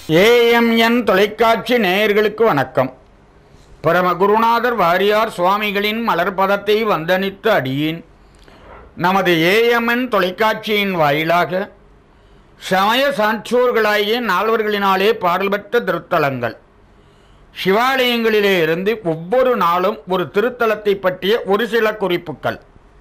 AMN தொலைக்காட்சி நேயர்களுக்கு வணக்கம் பரம குருநாதர் வாரியார் சுவாமிகளின் மலர்பதத்தை வந்தனித்து அடியேன் நமது ஏஎம்என் தொலைக்காட்சியின் வாயிலாக சமய சான்றோர்களாகிய நால்வர்களினாலே பாடல் பெற்ற திருத்தலங்கள் சிவாலயங்களிலே இருந்து ஒவ்வொரு நாளும் ஒரு திருத்தலத்தை பற்றிய ஒரு சில குறிப்புகள்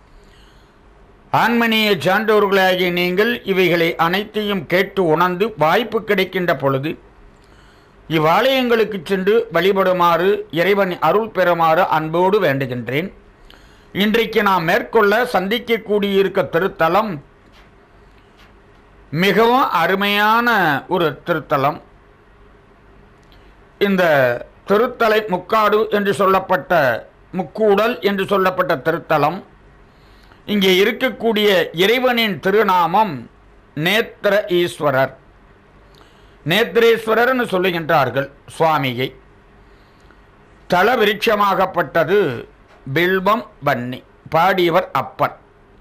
ஆன்மீக சான்றோர்களாகிய நீங்கள் இவைகளை அனைத்தையும் கேட்டு உணர்ந்து வாய்ப்பு கிடைக்கின்ற பொழுது இவ்வாலயங்களுக்கு சென்று வழிபடுமாறு இறைவன் அருள் பெறுமாறு அன்போடு வேண்டுகின்றேன் இன்றைக்கு நாம் மேற்கொள்ள சந்திக்கக்கூடியிருக்க திருத்தலம் மிகவும் அருமையான ஒரு திருத்தலம் இந்த திருத்தலை முக்காடு என்று சொல்லப்பட்ட முக்கூடல் என்று சொல்லப்பட்ட திருத்தலம் இங்கே இருக்கக்கூடிய இறைவனின் திருநாமம் நேத்திர ஈஸ்வரர் நேத்திரேஸ்வரர்னு சொல்லுகின்றார்கள் சுவாமியை தல விருட்சமாகப்பட்டது பில்பம் வன்னி பாடியவர் அப்பன்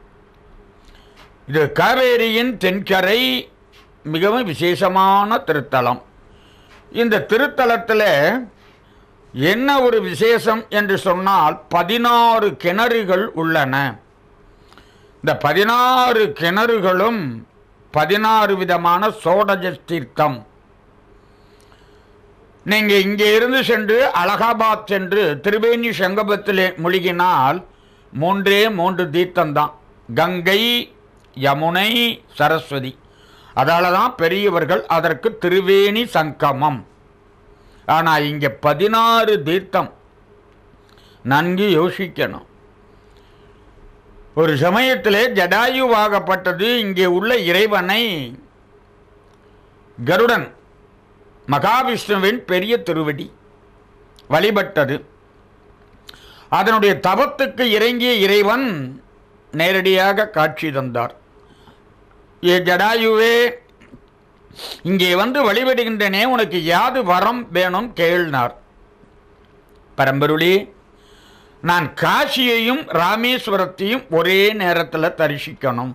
இது காவேரியின் தென்கரை மிகவும் விசேஷமான திருத்தலம் இந்த திருத்தலத்தில் என்ன ஒரு விசேஷம் என்று சொன்னால் பதினாறு கிணறுகள் உள்ளன இந்த பதினாறு கிணறுகளும் பதினாறு விதமான சோடஜ தீர்த்தம் நீங்க இங்கே இருந்து சென்று அலகாபாத் சென்று திரிவேணி சங்கமத்திலே முழுகினால் மூன்றே மூன்று தீர்த்தம்தான் கங்கை யமுனை சரஸ்வதி அதால தான் பெரியவர்கள் அதற்கு திருவேணி சங்கமம் ஆனால் இங்கே பதினாறு தீர்த்தம் நன்கு யோசிக்கணும் ஒரு சமயத்திலே ஜடாயுவாகப்பட்டது இங்கே உள்ள இறைவனை கருடன் மகாவிஷ்ணுவின் பெரிய திருவடி வழிபட்டது அதனுடைய தவத்துக்கு இறங்கிய இறைவன் நேரடியாக காட்சி தந்தார் ஏ ஜடாயுவே இங்கே வந்து வழிபடுகின்றனே உனக்கு யாது வரம் வேணும் கேள்னார் பரம்பருளி நான் காசியையும் ராமேஸ்வரத்தையும் ஒரே நேரத்தில் தரிசிக்கணும்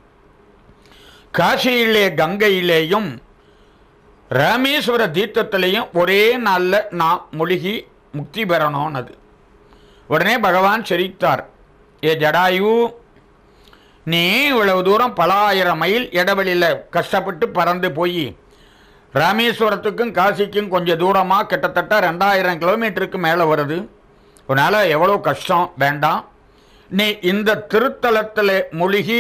காசியிலே கங்கையிலேயும் ராமேஸ்வர தீர்த்தத்திலையும் ஒரே நாளில் நான் மூழ்கி முக்தி பெறணும்னது உடனே பகவான் சிரித்தார் ஏ ஜடாயு நீ இவ்வளவு தூரம் பல ஆயிரம் மைல் இடைவெளியில் கஷ்டப்பட்டு பறந்து போய் ராமேஸ்வரத்துக்கும் காசிக்கும் கொஞ்சம் தூரமாக கிட்டத்தட்ட ரெண்டாயிரம் கிலோமீட்டருக்கு மேலே வருது உன்னால் எவ்வளோ கஷ்டம் வேண்டாம் நீ இந்த திருத்தலத்தில் மூழ்கி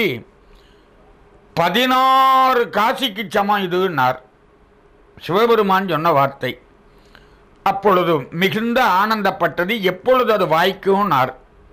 பதினாறு காசிக்கு சமம் இதுன்னார் சிவபெருமான் சொன்ன வார்த்தை அப்பொழுது மிகுந்த ஆனந்தப்பட்டது எப்பொழுது அது வாய்க்கும்னார்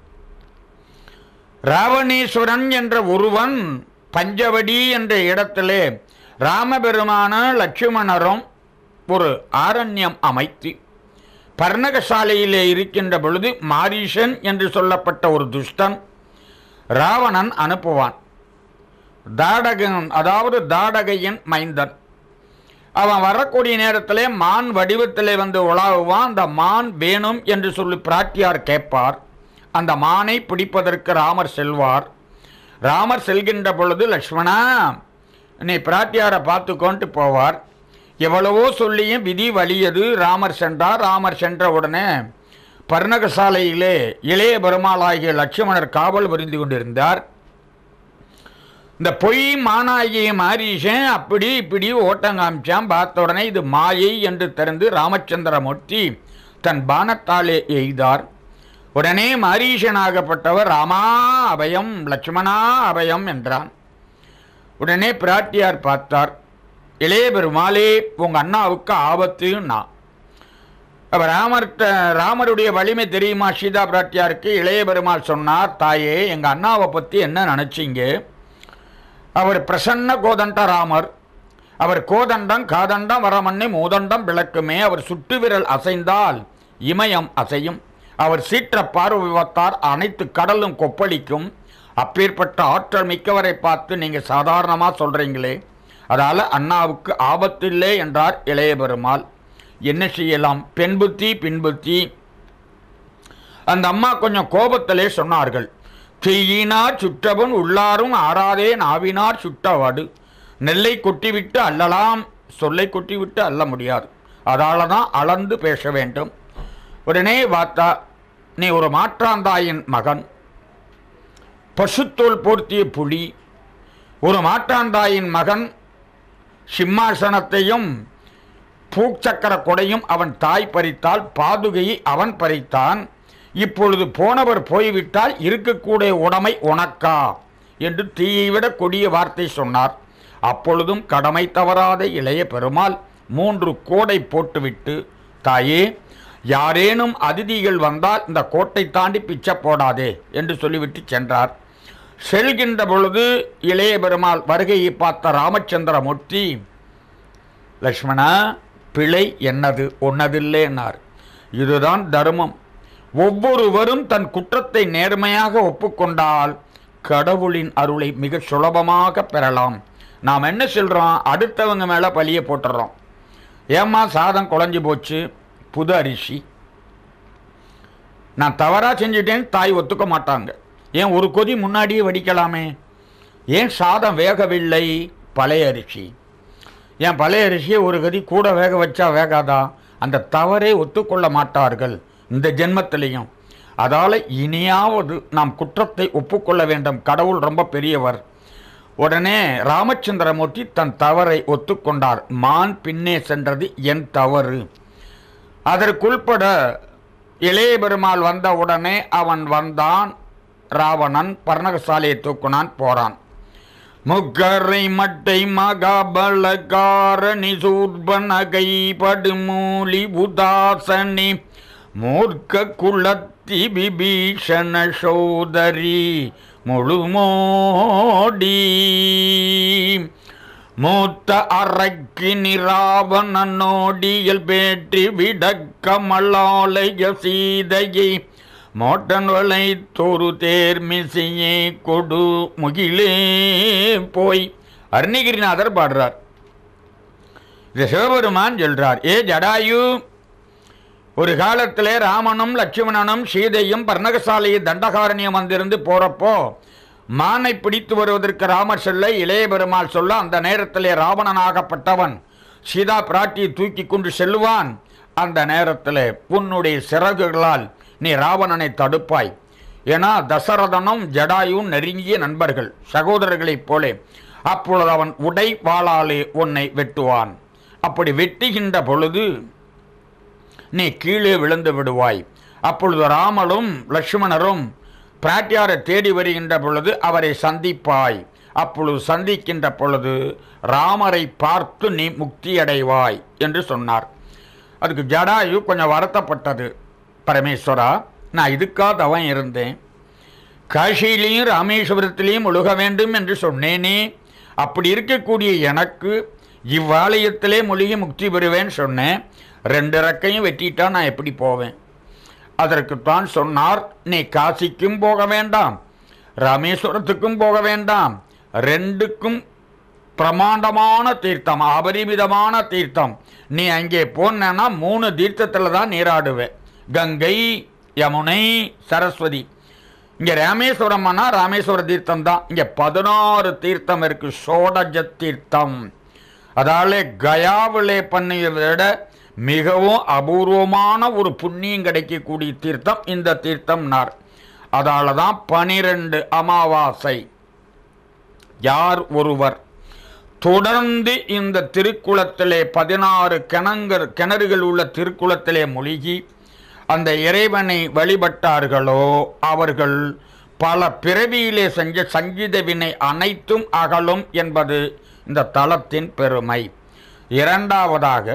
ராவணேஸ்வரன் என்ற ஒருவன் பஞ்சவடி என்ற இடத்திலே ராமபெருமான லட்சுமணரும் ஒரு ஆரண்யம் அமைத்து பர்ணகசாலையிலே இருக்கின்ற பொழுது மாரீஷன் என்று சொல்லப்பட்ட ஒரு துஷ்டன் ராவணன் அனுப்புவான் தாடகன் அதாவது தாடகையின் மைந்தன் அவன் வரக்கூடிய நேரத்திலே மான் வடிவத்திலே வந்து உலாவுவான் அந்த மான் வேணும் என்று சொல்லி பிராட்டியார் கேட்பார் அந்த மானை பிடிப்பதற்கு ராமர் செல்வார் ராமர் செல்கின்ற பொழுது லக்ஷ்மணா நீ பிராட்டியாரை பார்த்துக்கொண்டு போவார் எவ்வளவோ சொல்லியும் விதி வலியது ராமர் சென்றார் ராமர் சென்ற உடனே பர்ணகசாலையிலே இளைய பெருமாளாகிய லட்சுமணர் காவல் புரிந்து கொண்டிருந்தார் இந்த பொய் மானாகிய மாரீஷன் அப்படி இப்படி ஓட்டம் காமிச்சான் பார்த்த உடனே இது மாயை என்று தெரிந்து ராமச்சந்திரமூர்த்தி தன் பானத்தாலே எய்தார் உடனே மாரீஷனாகப்பட்டவர் ராமா அபயம் லட்சுமணா அபயம் என்றான் உடனே பிராட்டியார் பார்த்தார் இளைய பெருமாளே உங்க அண்ணாவுக்கு ஆபத்துன்னா அப்ப ராமர்கிட்ட ராமருடைய வலிமை தெரியுமா சீதா பிராட்டியாருக்கு இளைய பெருமாள் சொன்னார் தாயே எங்க அண்ணாவை பத்தி என்ன நினைச்சீங்க அவர் பிரசன்ன கோதண்ட ராமர் அவர் கோதண்டம் காதண்டம் வரமண்ணி மூதண்டம் விளக்குமே அவர் சுட்டு விரல் அசைந்தால் இமயம் அசையும் அவர் சீற்ற பார்வை விவத்தார் அனைத்து கடலும் கொப்பளிக்கும் அப்பேற்பட்ட ஆற்றல் மிக்கவரை பார்த்து நீங்கள் சாதாரணமாக சொல்கிறீங்களே அதால் அண்ணாவுக்கு ஆபத்தில்லை என்றார் இளைய பெருமாள் என்ன செய்யலாம் பெண் புத்தி பின் புத்தி அந்த அம்மா கொஞ்சம் கோபத்திலே சொன்னார்கள் தீயினார் சுற்றவன் உள்ளாரும் ஆறாதே நாவினார் சுட்டவாடு நெல்லை கொட்டிவிட்டு அல்லலாம் சொல்லை கொட்டிவிட்டு அள்ள முடியாது அதால தான் அளந்து பேச வேண்டும் உடனே பார்த்தா நீ ஒரு மாற்றாந்தாயின் மகன் பசுத்தோல் போர்த்திய புலி ஒரு மாற்றாந்தாயின் மகன் சிம்மாசனத்தையும் பூச்சக்கர கொடையும் அவன் தாய் பறித்தால் பாதுகையை அவன் பறித்தான் இப்பொழுது போனவர் போய்விட்டால் இருக்கக்கூடிய உடைமை உனக்கா என்று தீயை விட கொடிய வார்த்தை சொன்னார் அப்பொழுதும் கடமை தவறாத இளைய பெருமாள் மூன்று கோடை போட்டுவிட்டு தாயே யாரேனும் அதிதிகள் வந்தால் இந்த கோட்டை தாண்டி பிச்சை போடாதே என்று சொல்லிவிட்டு சென்றார் செல்கின்ற பொழுது இளைய பெருமாள் வருகையை பார்த்த ராமச்சந்திரமூர்த்தி லக்ஷ்மணா பிழை என்னது ஒன்னதில்லைன்னார் இதுதான் தர்மம் ஒவ்வொருவரும் தன் குற்றத்தை நேர்மையாக ஒப்புக்கொண்டால் கடவுளின் அருளை மிக சுலபமாக பெறலாம் நாம் என்ன சொல்கிறோம் அடுத்தவங்க மேலே பழிய போட்டுறோம் ஏம்மா சாதம் குழஞ்சி போச்சு புது அரிசி நான் தவறாக செஞ்சுட்டேன்னு தாய் ஒத்துக்க மாட்டாங்க ஏன் ஒரு கொதி முன்னாடியே வடிக்கலாமே ஏன் சாதம் வேகவில்லை பழைய அரிசி ஏன் பழைய அரிசியை ஒரு கதி கூட வேக வச்சா வேகாதா அந்த தவறை ஒத்துக்கொள்ள மாட்டார்கள் இந்த ஜென்மத்திலையும் அதால் இனியாவது நாம் குற்றத்தை ஒப்புக்கொள்ள வேண்டும் கடவுள் ரொம்ப பெரியவர் உடனே ராமச்சந்திரமூர்த்தி தன் தவறை ஒத்துக்கொண்டார் மான் பின்னே சென்றது என் தவறு அதற்குள்பட இளைய பெருமாள் வந்த உடனே அவன் வந்தான் ராவணன் பர்ணகசாலையை தூக்குனான் போறான் முக்கரை மட்டை மகாபலகாரணி சூர்பனகை படுமூலி உதாசனி மூர்க்க குலத்தி விபீஷண சோதரி முழுமோடி மூத்த அறைக்கு நிராவணனோடியல் பேற்றி விடக்கமலாலய சீதையை மோட்டன்வளை தோறு தேர்மிசையே கொடு முகிலே போய் அருணகிரிநாதர் பாடுறார் இது சிவபெருமான் சொல்றார் ஏ ஜடாயு ஒரு காலத்திலே ராமனும் லட்சுமணனும் சீதையும் பர்ணகசாலையை தண்டகாரண்யம் வந்திருந்து போறப்போ மானை பிடித்து வருவதற்கு ராமர் சொல்ல இளைய பெருமாள் சொல்ல அந்த நேரத்திலே ராவணனாகப்பட்டவன் சீதா பிராட்டியை தூக்கி கொண்டு செல்லுவான் அந்த நேரத்தில் உன்னுடைய சிறகுகளால் நீ ராவணனை தடுப்பாய் ஏன்னா தசரதனும் ஜடாயும் நெருங்கிய நண்பர்கள் சகோதரர்களைப் போலே அப்பொழுது அவன் உடை வாளாலே உன்னை வெட்டுவான் அப்படி வெட்டுகின்ற பொழுது நீ கீழே விழுந்து விடுவாய் அப்பொழுது ராமலும் லட்சுமணரும் பிராட்டியாரை தேடி வருகின்ற பொழுது அவரை சந்திப்பாய் அப்பொழுது சந்திக்கின்ற பொழுது ராமரை பார்த்து நீ முக்தி அடைவாய் என்று சொன்னார் அதுக்கு ஜடாயு கொஞ்சம் வருத்தப்பட்டது பரமேஸ்வரா நான் இதுக்காக தவம் இருந்தேன் காசியிலையும் ராமேஸ்வரத்திலையும் ஒழுக வேண்டும் என்று சொன்னேனே அப்படி இருக்கக்கூடிய எனக்கு இவ்வாலயத்திலே மூலிகை முக்தி பெறுவேன் சொன்னேன் ரெண்டு ரெக்கையும் வெட்டிட்டா நான் எப்படி போவேன் அதற்குத்தான் சொன்னார் நீ காசிக்கும் போக வேண்டாம் ராமேஸ்வரத்துக்கும் போக வேண்டாம் ரெண்டுக்கும் பிரமாண்டமான தீர்த்தம் அபரிமிதமான தீர்த்தம் நீ அங்கே போனேன்னா மூணு தீர்த்தத்தில் தான் நீராடுவேன் கங்கை யமுனை சரஸ்வதி இங்கே ராமேஸ்வரம்னா ராமேஸ்வர தீர்த்தம் தான் இங்கே பதினாறு தீர்த்தம் இருக்கு சோடஜ தீர்த்தம் அதால கயாவிலே பண்ணியதை விட மிகவும் அபூர்வமான ஒரு புண்ணியம் கிடைக்கக்கூடிய தீர்த்தம் இந்த தீர்த்தம்னார் அதால தான் பனிரெண்டு அமாவாசை யார் ஒருவர் தொடர்ந்து இந்த திருக்குளத்திலே பதினாறு கிணங்கள் கிணறுகள் உள்ள திருக்குளத்திலே மூழ்கி அந்த இறைவனை வழிபட்டார்களோ அவர்கள் பல பிறவியிலே செஞ்ச சங்கீத வினை அனைத்தும் அகலும் என்பது இந்த தலத்தின் பெருமை இரண்டாவதாக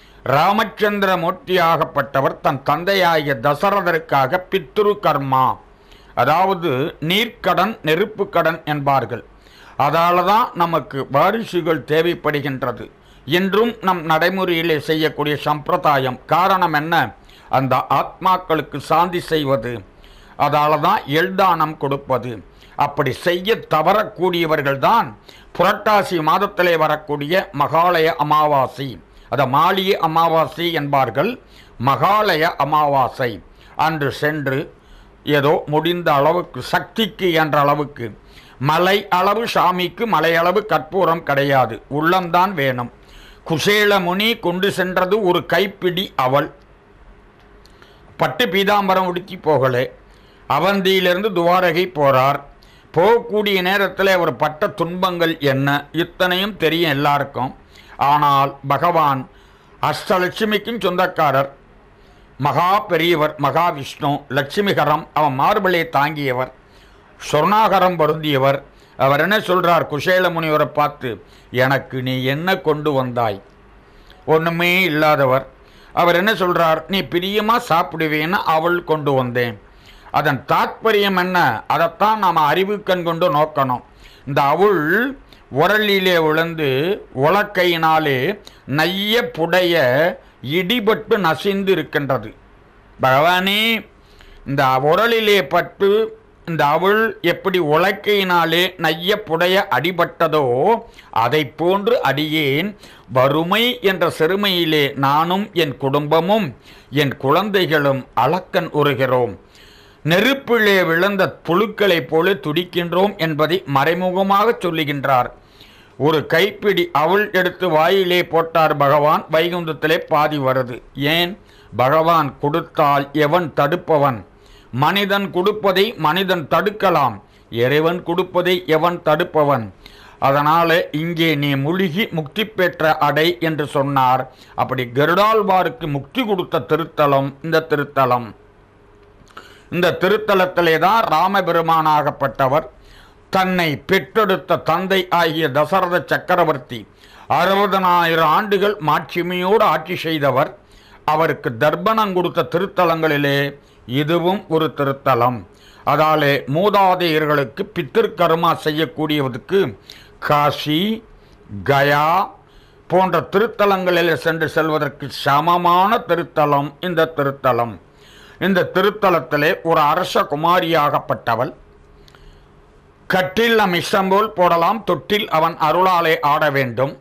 ராமச்சந்திரமூர்த்தியாகப்பட்டவர் தன் தந்தையாகிய தசரதருக்காக பித்ரு கர்மா அதாவது நீர்க்கடன் நெருப்புக்கடன் என்பார்கள் அதால தான் நமக்கு வாரிசுகள் தேவைப்படுகின்றது இன்றும் நம் நடைமுறையிலே செய்யக்கூடிய சம்பிரதாயம் காரணம் என்ன அந்த ஆத்மாக்களுக்கு சாந்தி செய்வது அதால தான் எல்தானம் கொடுப்பது அப்படி செய்ய தவறக்கூடியவர்கள் தான் புரட்டாசி மாதத்திலே வரக்கூடிய மகாலய அமாவாசை அதை மாலிய அமாவாசை என்பார்கள் மகாலய அமாவாசை அன்று சென்று ஏதோ முடிந்த அளவுக்கு சக்திக்கு என்ற அளவுக்கு மலை அளவு சாமிக்கு மலை அளவு கற்பூரம் கிடையாது உள்ளம்தான் வேணும் குசேல முனி கொண்டு சென்றது ஒரு கைப்பிடி அவள் பட்டு பீதாம்பரம் உடுத்தி போகலை அவந்தியிலிருந்து துவாரகை போறார் போகக்கூடிய நேரத்தில் அவர் பட்ட துன்பங்கள் என்ன இத்தனையும் தெரியும் எல்லாருக்கும் ஆனால் பகவான் அஷ்டலட்சுமிக்கும் சொந்தக்காரர் மகா பெரியவர் மகாவிஷ்ணு லட்சுமிகரம் அவன் மார்பலை தாங்கியவர் சொர்ணாகரம் பொருந்தியவர் அவர் என்ன சொல்றார் குசேல முனிவரை பார்த்து எனக்கு நீ என்ன கொண்டு வந்தாய் ஒன்றுமே இல்லாதவர் அவர் என்ன சொல்றார் நீ பிரியமா சாப்பிடுவேன்னு அவள் கொண்டு வந்தேன் அதன் தாத்பரியம் என்ன அதைத்தான் நாம் அறிவுக்கண் கொண்டு நோக்கணும் இந்த அவள் உரலிலே விழுந்து உலக்கையினாலே நைய புடைய இடிபட்டு நசிந்து இருக்கின்றது பகவானே இந்த உரலிலே பட்டு இந்த அவள் எப்படி உலக்கையினாலே நைய புடைய அடிபட்டதோ அதை போன்று அடியேன் வறுமை என்ற சிறுமையிலே நானும் என் குடும்பமும் என் குழந்தைகளும் அளக்கன் உருகிறோம் நெருப்பிலே விழுந்த புழுக்களைப் போல துடிக்கின்றோம் என்பதை மறைமுகமாக சொல்லுகின்றார் ஒரு கைப்பிடி அவள் எடுத்து வாயிலே போட்டார் பகவான் வைகுந்தத்திலே பாதி வருது ஏன் பகவான் கொடுத்தால் எவன் தடுப்பவன் மனிதன் கொடுப்பதை மனிதன் தடுக்கலாம் இறைவன் கொடுப்பதை எவன் தடுப்பவன் அதனால இங்கே நீ முழுகி முக்தி பெற்ற அடை என்று சொன்னார் அப்படி கருடாழ்வாருக்கு முக்தி கொடுத்த திருத்தலம் இந்த திருத்தலம் இந்த திருத்தலத்திலே தான் ராமபெருமானாகப்பட்டவர் தன்னை பெற்றெடுத்த தந்தை ஆகிய தசரத சக்கரவர்த்தி அறுபதனாயிரம் ஆண்டுகள் மாட்சிமையோடு ஆட்சி செய்தவர் அவருக்கு தர்ப்பணம் கொடுத்த திருத்தலங்களிலே இதுவும் ஒரு திருத்தலம் அதாலே மூதாதையர்களுக்கு பித்திருக்கர்மா செய்யக்கூடியவதுக்கு காசி கயா போன்ற திருத்தலங்களில் சென்று செல்வதற்கு சமமான திருத்தலம் இந்த திருத்தலம் இந்த திருத்தலத்திலே ஒரு அரச குமாரியாகப்பட்டவள் கட்டில் நம் இஷ்டம் போல் போடலாம் தொட்டில் அவன் அருளாலே ஆட வேண்டும்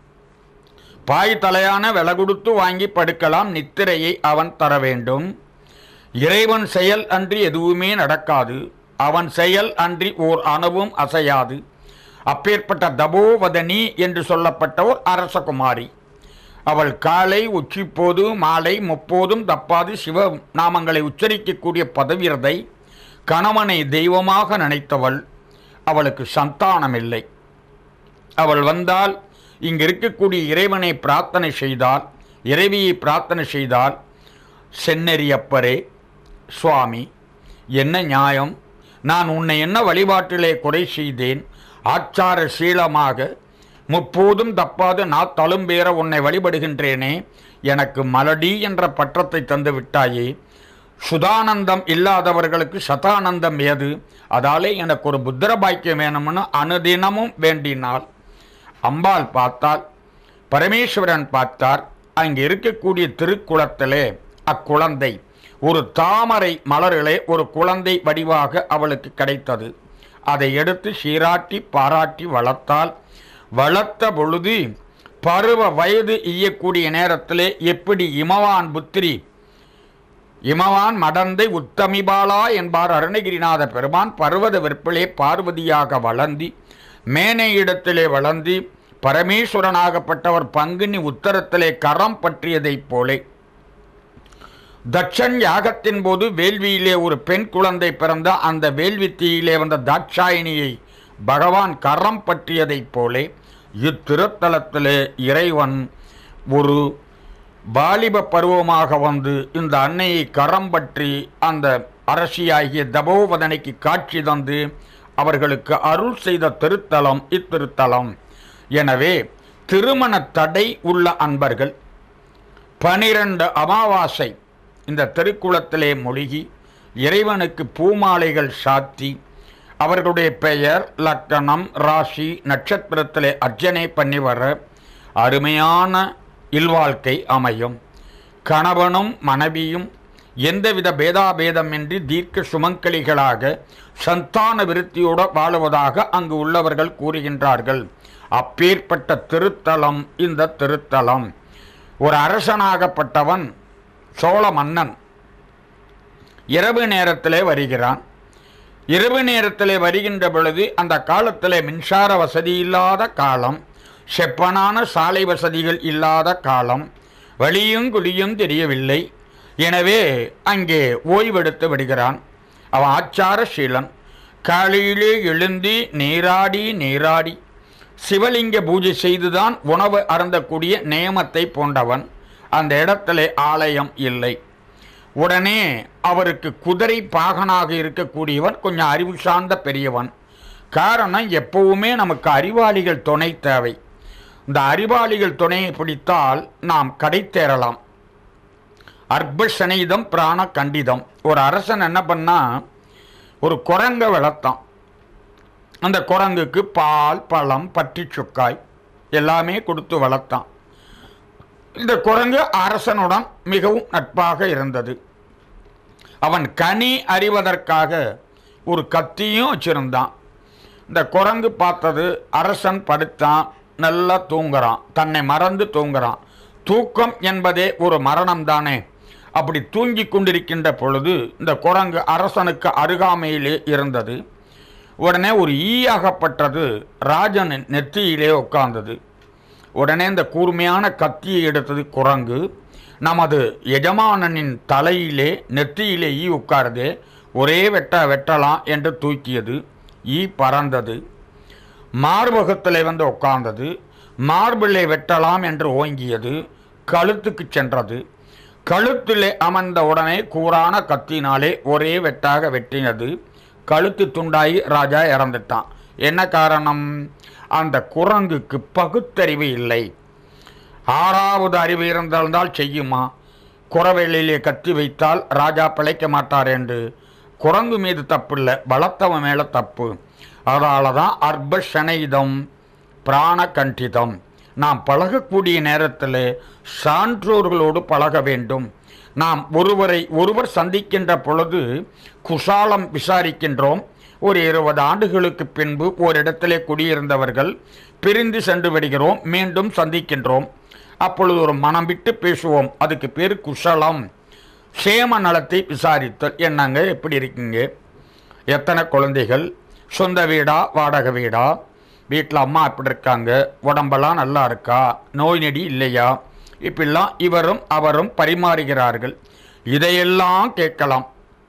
பாய் தலையான விலை கொடுத்து வாங்கி படுக்கலாம் நித்திரையை அவன் தர வேண்டும் இறைவன் செயல் அன்றி எதுவுமே நடக்காது அவன் செயல் அன்றி ஓர் அணுவும் அசையாது அப்பேற்பட்ட தபோவதனி என்று சொல்லப்பட்ட ஒரு அரசகுமாரி அவள் காலை உச்சிப்போது மாலை முப்போதும் தப்பாது சிவ நாமங்களை உச்சரிக்கக்கூடிய பதவிரதை கணவனை தெய்வமாக நினைத்தவள் அவளுக்கு சந்தானம் இல்லை அவள் வந்தால் இங்கு இருக்கக்கூடிய இறைவனை பிரார்த்தனை செய்தால் இறைவியை பிரார்த்தனை செய்தால் சென்னெறியப்பரே சுவாமி என்ன நியாயம் நான் உன்னை என்ன வழிபாட்டிலே குறை செய்தேன் ஆச்சார சீலமாக முப்போதும் தப்பாது நான் தழும்பேற உன்னை வழிபடுகின்றேனே எனக்கு மலடி என்ற பற்றத்தை தந்து விட்டாயே சுதானந்தம் இல்லாதவர்களுக்கு சதானந்தம் ஏது அதாலே எனக்கு ஒரு புத்திர பாக்கியம் வேணும்னு அனுதினமும் வேண்டினாள் அம்பாள் பார்த்தால் பரமேஸ்வரன் பார்த்தார் அங்கே இருக்கக்கூடிய திருக்குளத்திலே அக்குழந்தை ஒரு தாமரை மலரிலே ஒரு குழந்தை வடிவாக அவளுக்கு கிடைத்தது அதை எடுத்து சீராட்டி பாராட்டி வளர்த்தால் வளர்த்த பொழுது பருவ வயது ஈயக்கூடிய நேரத்திலே எப்படி இமவான் புத்திரி இமவான் மடந்தை உத்தமிபாலா என்பார் அருணகிரிநாத பெருமான் பர்வத வெற்பிலே பார்வதியாக வளர்ந்தி மேனை இடத்திலே வளர்ந்து பரமேஸ்வரனாகப்பட்டவர் பங்குனி உத்தரத்திலே கரம் பற்றியதைப் போலே தட்சன் யாகத்தின் போது வேள்வியிலே ஒரு பெண் குழந்தை பிறந்த அந்த வேள்வி தீயிலே வந்த தாட்சாயினியை பகவான் கரம் பற்றியதைப் போலே இத்திருத்தலத்திலே இறைவன் ஒரு வாலிப பருவமாக வந்து இந்த அன்னையை கரம் பற்றி அந்த அரசியாகிய தபோவதனைக்கு காட்சி தந்து அவர்களுக்கு அருள் செய்த திருத்தலம் இத்திருத்தலம் எனவே திருமண தடை உள்ள அன்பர்கள் பனிரெண்டு அமாவாசை இந்த திருக்குளத்திலே மொழிகி இறைவனுக்கு பூமாலைகள் சாத்தி அவர்களுடைய பெயர் லக்கணம் ராசி நட்சத்திரத்திலே அர்ச்சனை பண்ணி வர அருமையான இல்வாழ்க்கை அமையும் கணவனும் மனைவியும் எந்தவித பேதாபேதமின்றி தீர்க்க சுமங்கலிகளாக சந்தான விருத்தியோடு வாழுவதாக அங்கு உள்ளவர்கள் கூறுகின்றார்கள் அப்பேற்பட்ட திருத்தலம் இந்த திருத்தலம் ஒரு அரசனாகப்பட்டவன் சோழ மன்னன் இரவு நேரத்திலே வருகிறான் இரவு நேரத்திலே வருகின்ற பொழுது அந்த காலத்திலே மின்சார வசதி இல்லாத காலம் செப்பனான சாலை வசதிகள் இல்லாத காலம் வழியும் குழியும் தெரியவில்லை எனவே அங்கே ஓய்வெடுத்து விடுகிறான் அவன் ஆச்சார சீலன் காலையிலே எழுந்தி நீராடி நீராடி சிவலிங்க பூஜை செய்துதான் உணவு அருந்தக்கூடிய நியமத்தை போன்றவன் அந்த இடத்துல ஆலயம் இல்லை உடனே அவருக்கு குதிரை பாகனாக இருக்கக்கூடியவன் கொஞ்சம் அறிவு சார்ந்த பெரியவன் காரணம் எப்பவுமே நமக்கு அறிவாளிகள் துணை தேவை இந்த அறிவாளிகள் துணையை பிடித்தால் நாம் கடை தேரலாம் அர்ப்பசனிதம் பிராண கண்டிதம் ஒரு அரசன் என்ன பண்ணா ஒரு குரங்க வளர்த்தான் அந்த குரங்குக்கு பால் பழம் பட்டி சுக்காய் எல்லாமே கொடுத்து வளர்த்தான் இந்த குரங்கு அரசனுடன் மிகவும் நட்பாக இருந்தது அவன் கனி அறிவதற்காக ஒரு கத்தியும் வச்சிருந்தான் இந்த குரங்கு பார்த்தது அரசன் படுத்தான் நல்லா தூங்குறான் தன்னை மறந்து தூங்குறான் தூக்கம் என்பதே ஒரு மரணம் தானே அப்படி தூங்கி கொண்டிருக்கின்ற பொழுது இந்த குரங்கு அரசனுக்கு அருகாமையிலே இருந்தது உடனே ஒரு ஈயாகப்பட்டது ராஜனின் நெற்றியிலே உட்கார்ந்தது உடனே இந்த கூர்மையான கத்தியை எடுத்தது குரங்கு நமது எஜமானனின் தலையிலே நெற்றியிலே ஈ உட்காருதே ஒரே வெட்ட வெட்டலாம் என்று தூக்கியது ஈ பறந்தது மார்பகத்திலே வந்து உட்கார்ந்தது மார்பிலே வெட்டலாம் என்று ஓங்கியது கழுத்துக்கு சென்றது கழுத்திலே அமர்ந்த உடனே கூரான கத்தினாலே ஒரே வெட்டாக வெட்டினது கழுத்து துண்டாகி ராஜா இறந்துட்டான் என்ன காரணம் அந்த குரங்குக்கு பகுத்தறிவு இல்லை ஆறாவது அறிவு இருந்தால்தான் செய்யுமா குறவேலிலே கத்தி வைத்தால் ராஜா பிழைக்க மாட்டார் என்று குரங்கு மீது தப்பில்லை பலத்தவன் மேலே தப்பு அதனால தான் அர்ப்ப சனைதம் பிராண கண்டிதம் நாம் பழகக்கூடிய நேரத்தில் சான்றோர்களோடு பழக வேண்டும் நாம் ஒருவரை ஒருவர் சந்திக்கின்ற பொழுது குசாலம் விசாரிக்கின்றோம் ஒரு இருபது ஆண்டுகளுக்கு பின்பு ஓரிடத்திலே குடியிருந்தவர்கள் பிரிந்து சென்று விடுகிறோம் மீண்டும் சந்திக்கின்றோம் அப்பொழுது ஒரு மனம் விட்டு பேசுவோம் அதுக்கு பேர் குசலம் சேம நலத்தை விசாரித்தல் என்னங்க எப்படி இருக்கீங்க எத்தனை குழந்தைகள் சொந்த வீடா வாடகை வீடா வீட்டில் அம்மா எப்படி இருக்காங்க உடம்பெல்லாம் நல்லா இருக்கா நோய் நெடி இல்லையா இப்படிலாம் இவரும் அவரும் பரிமாறுகிறார்கள் இதையெல்லாம் கேட்கலாம்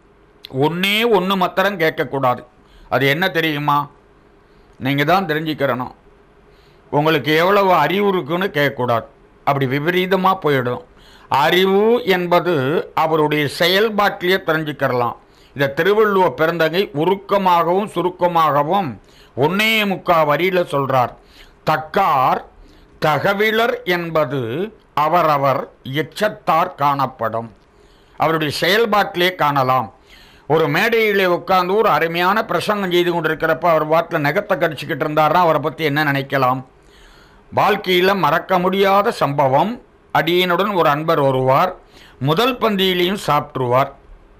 ஒன்றே ஒன்று மாத்திரம் கேட்கக்கூடாது அது என்ன தெரியுமா நீங்கள் தான் தெரிஞ்சுக்கிறணும் உங்களுக்கு எவ்வளவு அறிவு இருக்குன்னு கேட்கக்கூடாது அப்படி விபரீதமாக போயிடும் அறிவு என்பது அவருடைய செயல்பாட்டிலேயே தெரிஞ்சுக்கிறலாம் இந்த திருவள்ளுவர் பிறந்தகை உருக்கமாகவும் சுருக்கமாகவும் ஒன்னே முக்கா வரியில் சொல்றார் தக்கார் தகவிலர் என்பது அவரவர் எச்சத்தார் காணப்படும் அவருடைய செயல்பாட்டிலே காணலாம் ஒரு மேடையிலே உட்கார்ந்து ஒரு அருமையான பிரசங்கம் செய்து கொண்டிருக்கிறப்ப அவர் பாட்டில் நெகத்தை கடிச்சிக்கிட்டு இருந்தாருன்னா அவரை பற்றி என்ன நினைக்கலாம் வாழ்க்கையில் மறக்க முடியாத சம்பவம் அடியனுடன் ஒரு அன்பர் வருவார் முதல் பந்தியிலையும் சாப்பிட்ருவார்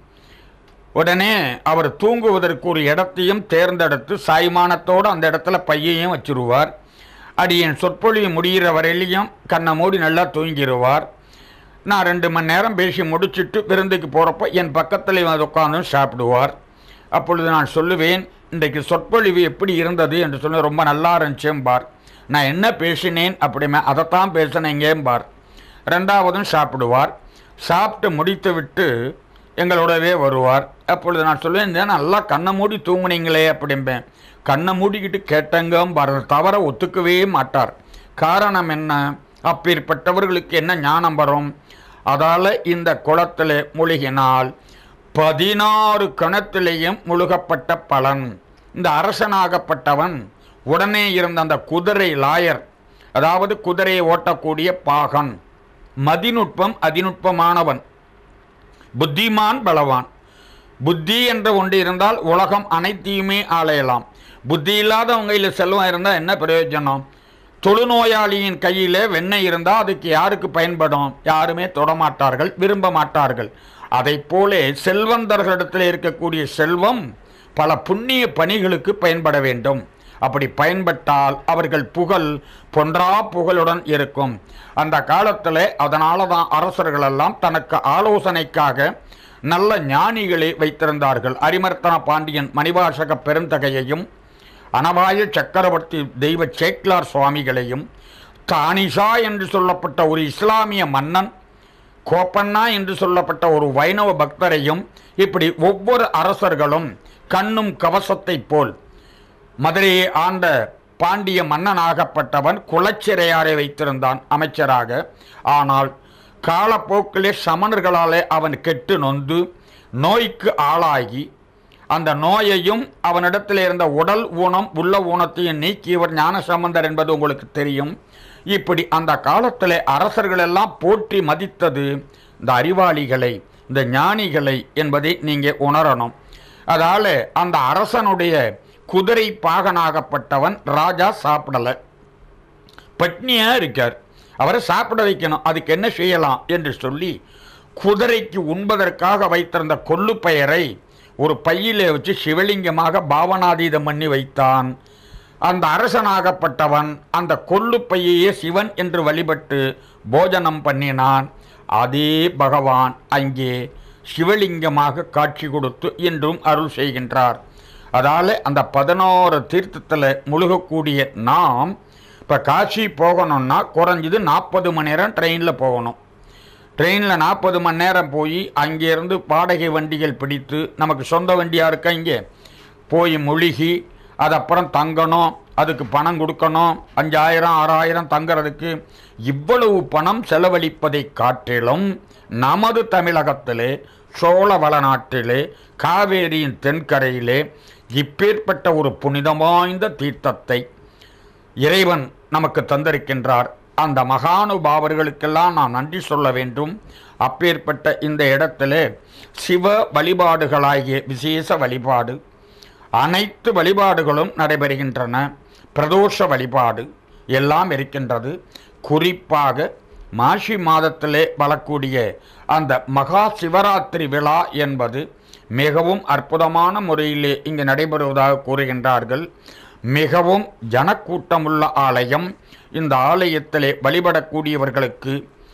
உடனே அவர் தூங்குவதற்கு ஒரு இடத்தையும் தேர்ந்தெடுத்து சாய்மானத்தோடு அந்த இடத்துல பையையும் வச்சிருவார் அடியன் சொற்பொழிவு முடிகிற வரையிலையும் கண்ணை மூடி நல்லா தூங்கிடுவார் நான் ரெண்டு மணி நேரம் பேசி முடிச்சுட்டு விருந்துக்கு போகிறப்போ என் பக்கத்தில் வந்து உட்காந்து சாப்பிடுவார் அப்பொழுது நான் சொல்லுவேன் இன்றைக்கு சொற்பொழிவு எப்படி இருந்தது என்று சொல்லி ரொம்ப நல்லா இருந்துச்சேம்பார் நான் என்ன பேசினேன் அப்படிமே அதைத்தான் பேசினேங்கேம்பார் ரெண்டாவதும் சாப்பிடுவார் சாப்பிட்டு முடித்து விட்டு எங்களோடவே வருவார் அப்பொழுது நான் சொல்லுவேன் "இந்த நல்லா கண்ணை மூடி தூங்குனீங்களே அப்படிம்பேன் கண்ணை மூடிக்கிட்டு கேட்டங்கம்பார் அதை தவற ஒத்துக்கவே மாட்டார் காரணம் என்ன அப்பேற்பட்டவர்களுக்கு என்ன ஞானம் வரும் அதால் இந்த குளத்தில் முழுகினால் பதினாறு கணத்திலேயும் முழுகப்பட்ட பலன் இந்த அரசனாகப்பட்டவன் உடனே இருந்த அந்த குதிரை லாயர் அதாவது குதிரையை ஓட்டக்கூடிய பாகன் மதிநுட்பம் அதிநுட்பமானவன் புத்திமான் பலவான் புத்தி என்ற ஒன்று இருந்தால் உலகம் அனைத்தையுமே ஆளையலாம் புத்தி இல்லாதவங்க கையில் செல்வம் இருந்தால் என்ன பிரயோஜனம் தொழுநோயாளியின் கையில் வெண்ணெய் இருந்தால் அதுக்கு யாருக்கு பயன்படும் யாருமே தொடமாட்டார்கள் விரும்ப மாட்டார்கள் அதை போல செல்வந்தர்களிடத்தில் இருக்கக்கூடிய செல்வம் பல புண்ணிய பணிகளுக்கு பயன்பட வேண்டும் அப்படி பயன்பட்டால் அவர்கள் புகழ் பொன்றா புகழுடன் இருக்கும் அந்த காலத்தில் அதனால தான் அரசர்கள் எல்லாம் தனக்கு ஆலோசனைக்காக நல்ல ஞானிகளை வைத்திருந்தார்கள் அரிமர்த்தன பாண்டியன் மணிவாசக பெருந்தகையையும் அனபாய சக்கரவர்த்தி தெய்வ சேக்லார் சுவாமிகளையும் தானிஷா என்று சொல்லப்பட்ட ஒரு இஸ்லாமிய மன்னன் கோப்பண்ணா என்று சொல்லப்பட்ட ஒரு வைணவ பக்தரையும் இப்படி ஒவ்வொரு அரசர்களும் கண்ணும் கவசத்தைப் போல் மதுரையை ஆண்ட பாண்டிய மன்னனாகப்பட்டவன் குலச்சிறையாரை வைத்திருந்தான் அமைச்சராக ஆனால் காலப்போக்கிலே சமணர்களாலே அவன் கெட்டு நொந்து நோய்க்கு ஆளாகி அந்த நோயையும் அவனிடத்தில் இருந்த உடல் ஊனம் உள்ள ஊனத்தையும் நீக்கியவர் ஞானசம்பந்தர் என்பது உங்களுக்கு தெரியும் இப்படி அந்த காலத்திலே அரசர்கள் எல்லாம் போற்றி மதித்தது இந்த அறிவாளிகளை இந்த ஞானிகளை என்பதை நீங்கள் உணரணும் அதால அந்த அரசனுடைய குதிரை பாகனாகப்பட்டவன் ராஜா சாப்பிடலை பட்னியா இருக்கார் அவரை சாப்பிட வைக்கணும் அதுக்கு என்ன செய்யலாம் என்று சொல்லி குதிரைக்கு உண்பதற்காக வைத்திருந்த கொள்ளு பெயரை ஒரு பையிலே வச்சு சிவலிங்கமாக பாவனாதீதம் பண்ணி வைத்தான் அந்த அரசனாகப்பட்டவன் அந்த கொள்ளு பையையே சிவன் என்று வழிபட்டு போஜனம் பண்ணினான் அதே பகவான் அங்கே சிவலிங்கமாக காட்சி கொடுத்து இன்றும் அருள் செய்கின்றார் அதால் அந்த பதினோரு தீர்த்தத்தில் முழுகக்கூடிய நாம் இப்போ காசி போகணும்னா குறைஞ்சது நாற்பது மணி நேரம் ட்ரெயினில் போகணும் ட்ரெயினில் நாற்பது மணி நேரம் போய் அங்கேருந்து வாடகை வண்டிகள் பிடித்து நமக்கு சொந்த வண்டியாக இருக்கா இங்கே போய் முழுகி அது அப்புறம் தங்கணும் அதுக்கு பணம் கொடுக்கணும் அஞ்சாயிரம் ஆறாயிரம் தங்கிறதுக்கு இவ்வளவு பணம் செலவழிப்பதை காட்டிலும் நமது தமிழகத்திலே சோழ வளநாட்டிலே காவேரியின் தென்கரையிலே இப்பேற்பட்ட ஒரு புனிதம் வாய்ந்த தீர்த்தத்தை இறைவன் நமக்கு தந்திருக்கின்றார் அந்த மகானுபாவர்களுக்கெல்லாம் நான் நன்றி சொல்ல வேண்டும் அப்பேற்பட்ட இந்த இடத்திலே சிவ வழிபாடுகளாகிய விசேஷ வழிபாடு அனைத்து வழிபாடுகளும் நடைபெறுகின்றன பிரதோஷ வழிபாடு எல்லாம் இருக்கின்றது குறிப்பாக மாசி மாதத்திலே வரக்கூடிய அந்த மகா சிவராத்திரி விழா என்பது மிகவும் அற்புதமான முறையிலே இங்கு நடைபெறுவதாக கூறுகின்றார்கள் மிகவும் ஜனக்கூட்டமுள்ள ஆலயம் இந்த ஆலயத்திலே வழிபடக்கூடியவர்களுக்கு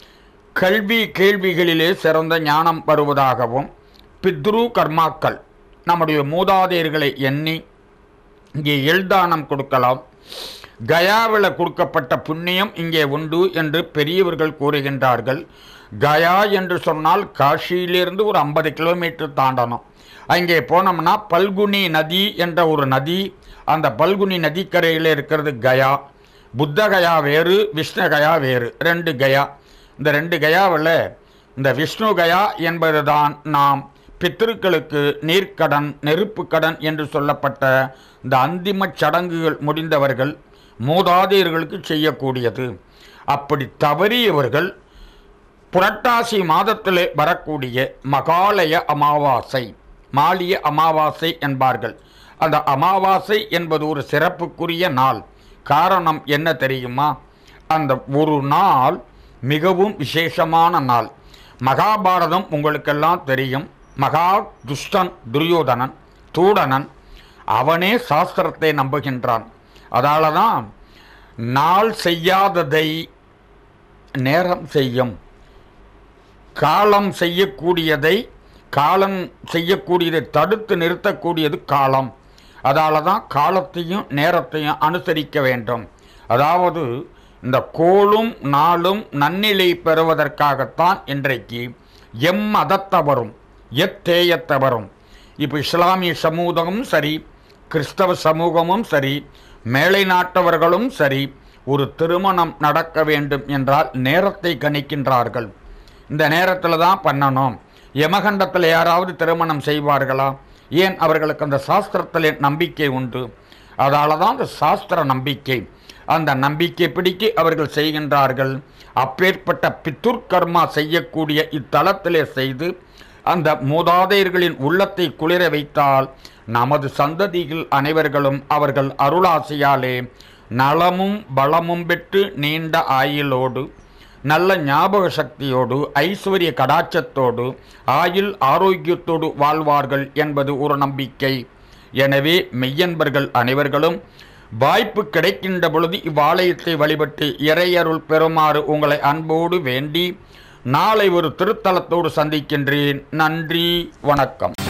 கல்வி கேள்விகளிலே சிறந்த ஞானம் வருவதாகவும் பித்ரு கர்மாக்கள் நம்முடைய மூதாதையர்களை எண்ணி இங்கே எல்தானம் கொடுக்கலாம் கயாவில் கொடுக்கப்பட்ட புண்ணியம் இங்கே உண்டு என்று பெரியவர்கள் கூறுகின்றார்கள் கயா என்று சொன்னால் காஷியிலிருந்து ஒரு ஐம்பது கிலோமீட்டர் தாண்டணும் அங்கே போனோம்னா பல்குனி நதி என்ற ஒரு நதி அந்த பல்குனி நதிக்கரையில் இருக்கிறது கயா புத்த கயா வேறு விஷ்ணு கயா வேறு ரெண்டு கயா இந்த ரெண்டு கயாவில் இந்த விஷ்ணு கயா என்பதுதான் நாம் பித்திருக்களுக்கு நீர்க்கடன் நெருப்புக்கடன் என்று சொல்லப்பட்ட இந்த அந்திம சடங்குகள் முடிந்தவர்கள் மூதாதையர்களுக்கு செய்யக்கூடியது அப்படி தவறியவர்கள் புரட்டாசி மாதத்திலே வரக்கூடிய மகாலய அமாவாசை மாலிய அமாவாசை என்பார்கள் அந்த அமாவாசை என்பது ஒரு சிறப்புக்குரிய நாள் காரணம் என்ன தெரியுமா அந்த ஒரு நாள் மிகவும் விசேஷமான நாள் மகாபாரதம் உங்களுக்கெல்லாம் தெரியும் மகா துஷ்டன் துரியோதனன் தூடனன் அவனே சாஸ்திரத்தை நம்புகின்றான் அதால தான் நாள் செய்யாததை நேரம் செய்யும் காலம் செய்யக்கூடியதை காலம் செய்யக்கூடியதை தடுத்து நிறுத்தக்கூடியது காலம் அதால தான் காலத்தையும் நேரத்தையும் அனுசரிக்க வேண்டும் அதாவது இந்த கோளும் நாளும் நன்னிலை பெறுவதற்காகத்தான் இன்றைக்கு எம் மதத்தவரும் எத்தேயத்தவரும் இப்போ இஸ்லாமிய சமூகமும் சரி கிறிஸ்தவ சமூகமும் சரி மேலை நாட்டவர்களும் சரி ஒரு திருமணம் நடக்க வேண்டும் என்றால் நேரத்தை கணிக்கின்றார்கள் இந்த நேரத்தில் தான் பண்ணணும் யமகண்டத்தில் யாராவது திருமணம் செய்வார்களா ஏன் அவர்களுக்கு அந்த சாஸ்திரத்தில் நம்பிக்கை உண்டு அதால தான் அந்த சாஸ்திர நம்பிக்கை அந்த நம்பிக்கை பிடிக்க அவர்கள் செய்கின்றார்கள் அப்பேற்பட்ட பித்துர்கர்மா செய்யக்கூடிய இத்தலத்திலே செய்து அந்த மூதாதையர்களின் உள்ளத்தை குளிர வைத்தால் நமது சந்ததிகள் அனைவர்களும் அவர்கள் அருளாசியாலே நலமும் பலமும் பெற்று நீண்ட ஆயுளோடு நல்ல ஞாபக சக்தியோடு ஐஸ்வர்ய கடாட்சத்தோடு ஆயுள் ஆரோக்கியத்தோடு வாழ்வார்கள் என்பது ஒரு நம்பிக்கை எனவே மெய்யன்பர்கள் அனைவர்களும் வாய்ப்பு கிடைக்கின்ற பொழுது இவ்வாலயத்தை வழிபட்டு இறையருள் பெறுமாறு உங்களை அன்போடு வேண்டி நாளை ஒரு திருத்தலத்தோடு சந்திக்கின்றேன் நன்றி வணக்கம்